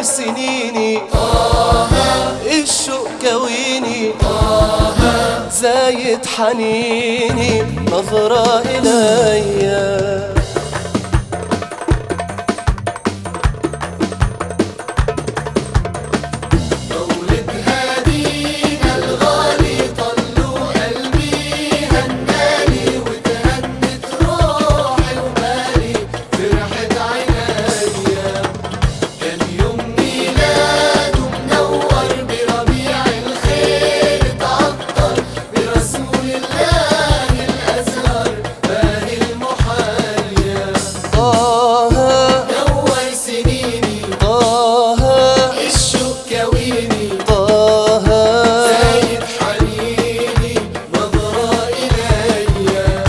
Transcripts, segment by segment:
سنيني الشوق كويني زايد حنيني نظرة إليا مولد هدينا الغالي طلوا قلبي هنالي وتهنت روحي ومالي فرحت عينيا كان يوم ميلاده منور بربيع الخير اتعطر برسول الله الازهر باهي المحيا طه نور سنيني طه الشوق كويني طه زايد حنيني نظرة إليا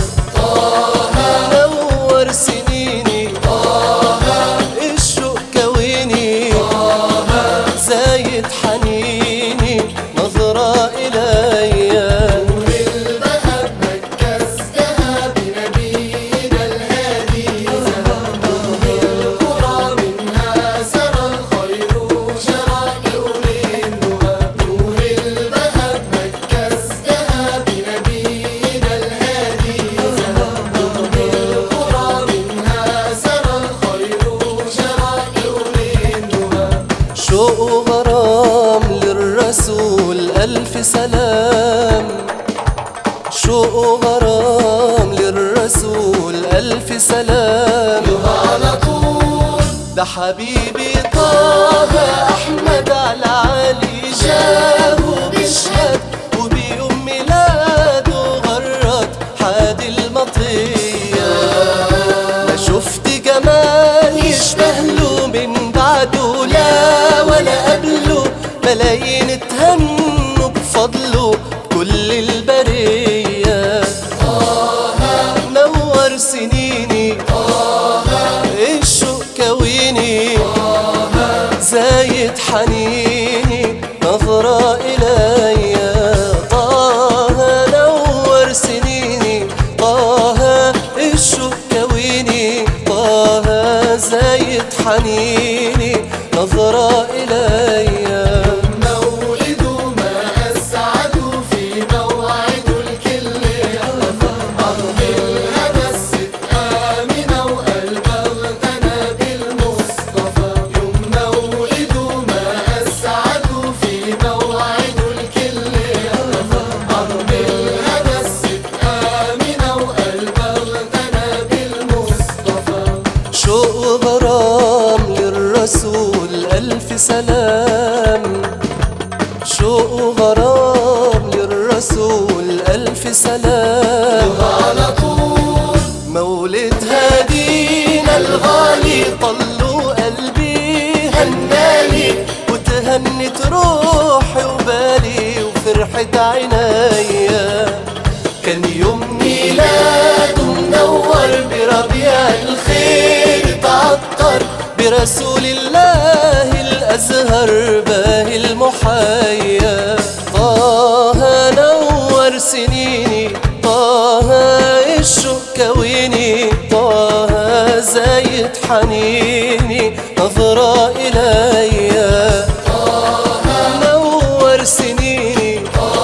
نور سنيني الشوق كويني زايد حنيني نظرة إليا والذهب مكستها بنبينا الهادي ذهب القرى منها سرى الخير وجرى يولينها نور الذهب مكستها بنبينا الهادي ذهب القرى منها سرى الخير وجرى يولينها شوق وغرام للرسول ألف سلام شوق وغرام للرسول ألف سلام على طول ده حبيبي طه أحمد على علي جابه بيشهد وبيوم ميلاده غرد حادي المطية ما شفت جمال يشبه له من بعده لا ولا قبله ملايين اتهنوا بفضله كل البرية نور سنيني الشوق كويني زايد حنيني نظرة إليا طه نور سنيني طه الشوق كويني طه زايد حنيني نظرة إليا مولده ما أسعد في موعد الكل أرض الهمس آمنة وقلب اغتنى بالمصطفى يوم مولده ما أسعد في موعد الكل أرض الهمس آمنة وقلب اغتنى بالمصطفى شوق غرام للرسول ألف سلام شوق غرام للرسول ألف سلام على طول مولد هدينا الغالي طلوا قلبي هنالي وتهنت روحي وبالي وفرحت عينيا كان يوم ميلاده منور بربيع الخير تعطر برسول الله الأزهر باهي المحيا طه نور سنيني طه الشوق كويني طه زايد حنيني نظرة إليا نور سنيني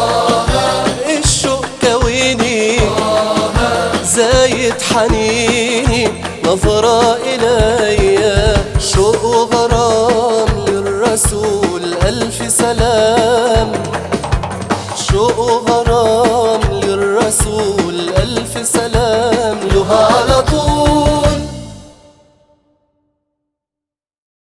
الشوق كويني زايد حنيني نظرة إليا شوق وغرام للرسول ألف سلام شوق وغرام للرسول ألف سلام له على طول